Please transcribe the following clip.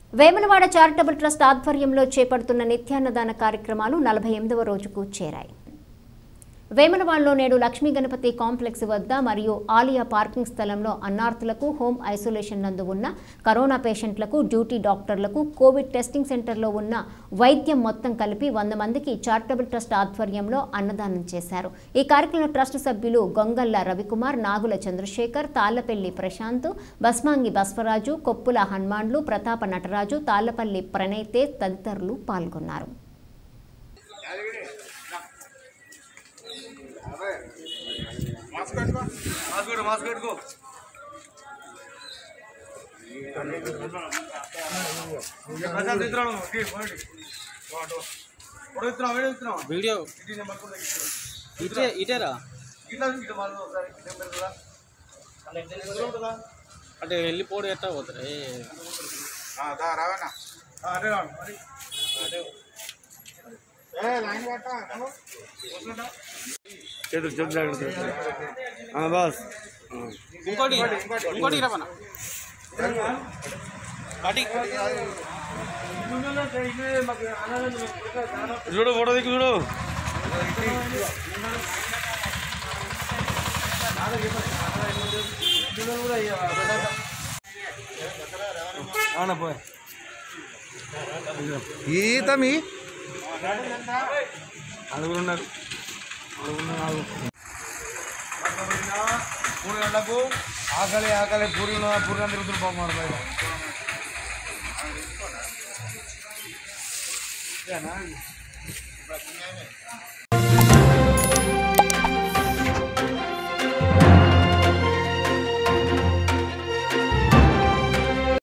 Vemulawada charitable trust ఆధ్వర్యంలో చేపడుతున్న నిత్యాన్నదాన కార్యక్రమాలు నలభై ఎనిమిదవ రోజుకు చేరాయి వేములవాడలో నేడు లక్ష్మీ గణపతి కాంప్లెక్స్ వద్ద మరియు ఆలియా పార్కింగ్ స్థలంలో అన్నార్థులకు హోమ్ ఐసోలేషన్ నందు ఉన్న కరోనా పేషెంట్లకు డ్యూటీ డాక్టర్లకు కోవిడ్ టెస్టింగ్ సెంటర్లో ఉన్న వైద్యం మొత్తం కలిపి వంద మందికి చారిటబుల్ ట్రస్ట్ ఆధ్వర్యంలో అన్నదానం చేశారు ఈ కార్యక్రమంలో ట్రస్ట్ సభ్యులు గొంగల్ల రవికుమార్ నాగుల చంద్రశేఖర్ తాళ్లపల్లి ప్రశాంత్ బస్మాంగి బస్వరాజు కొప్పుల హనుమాన్లు ప్రతాప నటరాజు తాళ్లపల్లి ప్రణయ్ తదితరులు పాల్గొన్నారు మాస్క్ పెట్టుకో మాస్క్ పెట్టు మాస్క్ పెట్టుకో ప్రశాంత్ ఇస్తున్నాను పొడవు ఇస్తున్నావు వీడియో ఇస్తున్నావు వీడియో ఇంటి నెంబర్ కూడా ఇస్తున్నావు ఇటే ఇటేరా ఇట్లా ఇట్లా మళ్ళీ ఒకసారి నెంబర్ కదా ఎక్కడ ఉంటుందా అంటే వెళ్ళిపోడు ఎట్టా పోతారు ఏ దా రావన్నా అదే రాను మరి ఏ లైన్ పట్టా వస్తుందా చేతులు చేతులు జాగ్రత్త బాస్ ఇంకోటి ఇంకోటి రమణ పాటి చూడు ఫోటో దిక్కు చూడు అవునా పోయ్ ఈత మీ నలుగురు ఉన్నారు మూడు గంటలకు ఆకలి ఆకలి పూరి పూరి తిరుగుతున్న పోమారు బయట